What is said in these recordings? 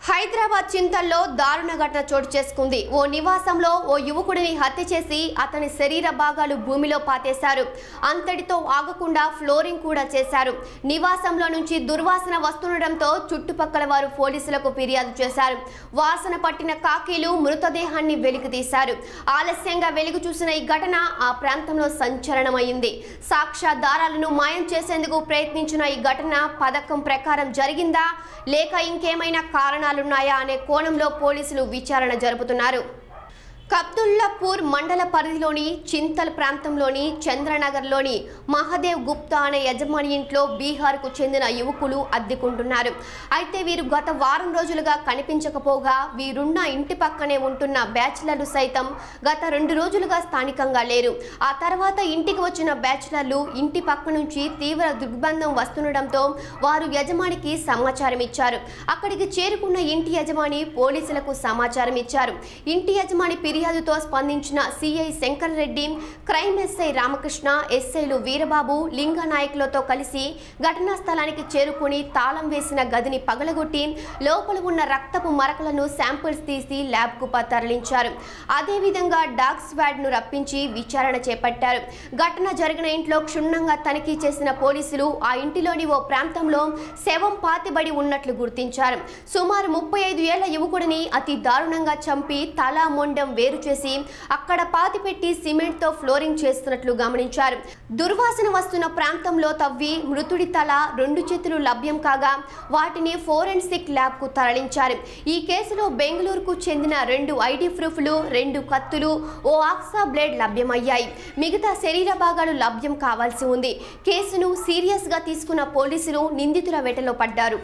హైదరాబాద్ చింతల్లో దారుణ ఘటన చోటు చేసుకుంది ఓ నివాసంలో ఓ యువకుడిని హత్య చేసి అతని శరీర భాగాలు భూమిలో పాతేశారు అంతటితో ఆగకుండా ఫ్లోరింగ్ కూడా చేశారు నివాసంలో నుంచి దుర్వాసన వస్తుండటంతో చుట్టుపక్కల వారు పోలీసులకు ఫిర్యాదు చేశారు వాసన పట్టిన కాకీలు మృతదేహాన్ని వెలికి తీశారు ఆలస్యంగా వెలుగు చూసిన ఈ ఘటన ఆ ప్రాంతంలో సంచలనమైంది సాక్ష్యాధారాలను మాయం చేసేందుకు ప్రయత్నించిన ఈ ఘటన పథకం ప్రకారం జరిగిందా లేక ఇంకేమైనా కారణాలున్నాయా అనే కోణంలో పోలీసులు విచారణ జరుపుతున్నారు కబ్దుల్లాపూర్ మండల పరిధిలోని చింతల్ ప్రాంతంలోని చంద్రనగర్లోని మహదేవ్ గుప్తా అనే యజమాని ఇంట్లో బీహార్కు చెందిన యువకులు అద్దెకుంటున్నారు అయితే వీరు గత వారం రోజులుగా కనిపించకపోగా వీరున్న ఇంటి పక్కనే ఉంటున్న బ్యాచిలర్లు సైతం గత రెండు రోజులుగా స్థానికంగా లేరు ఆ తర్వాత ఇంటికి వచ్చిన బ్యాచిలర్లు ఇంటి పక్క నుంచి తీవ్ర దుర్గంధం వస్తుండటంతో వారు యజమానికి సమాచారం ఇచ్చారు అక్కడికి చేరుకున్న ఇంటి యజమాని పోలీసులకు సమాచారం ఇచ్చారు ఇంటి యజమాని ఫిర్యాదుతో స్పందించిన CI Shankar Reddy crime SI Ramakrishna ఎస్ఐలు వీరబాబు లింగనాయకులతో కలిసి ఘటనా స్థలానికి చేరుకుని తాళం వేసిన గదిని పగలగొట్టి లోపల ఉన్న రక్తపు మరకలను శాంపిల్స్ తీసి ల్యాబ్కు ప- తరలించారు అదేవిధంగా డాగ్ స్వాడ్ ను రప్పించి విచారణ చేపట్టారు ఘటన జరిగిన ఇంట్లో క్షుణ్ణంగా తనిఖీ చేసిన పోలీసులు ఆ ఇంటిలోని ఓ ప్రాంతంలో శవం పాతిబడి ఉన్నట్లు గుర్తించారు సుమారు ముప్పై ఐదు ఏళ్ల యువకుడిని అతి దారుణంగా చంపి తల మొండం వేరు చేసి అక్కడ పాతిపెట్టి సిమెంట్ తో ఫ్లోరింగ్ చేస్తున్నట్లు గమనించారు దుర్వాసన వస్తున్న ప్రాంతంలో తవ్వి మృతుడి తల రెండు చేతులు లభ్యం కాగా వాటిని ఫోరెన్సిక్ ల్యాబ్ కు తరలించారు ఈ కేసులో బెంగళూరుకు చెందిన రెండు ఐడి ప్రూఫ్లు రెండు కత్తులు ఓ ఆక్సా బ్లేడ్ లభ్యమయ్యాయి మిగతా శరీర భాగాలు లభ్యం కావాల్సి ఉంది కేసును సీరియస్ గా తీసుకున్న పోలీసులు నిందితుల వేటలో పడ్డారు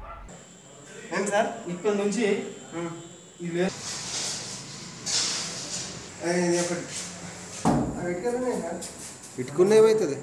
ఏం సార్ ఇక్కడ నుంచి ఇది లేదు ఇది ఒకటి అవి ఎట్టుకెళ్ళనే సార్ ఇటుకున్న ఏమవుతుంది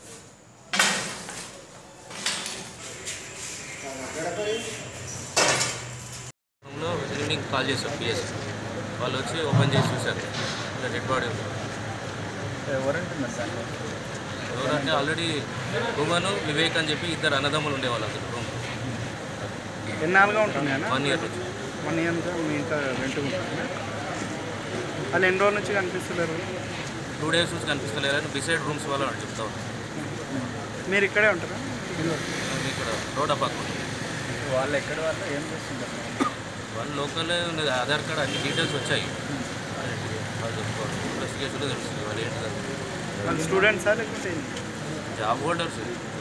రూమ్లో ఈవినింగ్ కాల్ చేశారు పిఎస్ వాళ్ళు వచ్చి ఓపెన్ చేసి చూశారు ఇలా డెడ్ బాడీ ఉంది ఎవరంటున్నారు దాన్ని ఎవరంటే ఆల్రెడీ ఉమను వివేక్ అని చెప్పి ఇద్దరు అన్నదమ్ములు ఉండేవాళ్ళు అసలు రూమ్ ఎన్నాళ్ళుగా ఉంటున్నాయా వన్ ఇయర్ నుంచి వన్ ఇయర్గా మీ ఇంట్లో రెంట్ ఉంటున్నా వాళ్ళు ఎన్ని రోజుల నుంచి కనిపిస్తలేరు టూ డేస్ నుంచి కనిపిస్తలేరని బిసైడ్ రూమ్స్ వాళ్ళు అని చెప్తా ఉన్నారు మీరు ఇక్కడే ఉంటారా మేము ఇక్కడ రోడ్ అపార్ట్మెంట్ వాళ్ళు ఎక్కడ వాళ్ళు ఏం చేస్తుంటారు వాళ్ళు లోకల్లో ఉన్నది ఆధార్ కార్డ్ అన్ని డీటెయిల్స్ వచ్చాయి వాళ్ళు ఇన్వెస్టిగేషన్లో తెలుస్తుంది వాళ్ళు ఏంటి వాళ్ళు స్టూడెంట్సా లేకపోతే జాబ్ హోల్డర్స్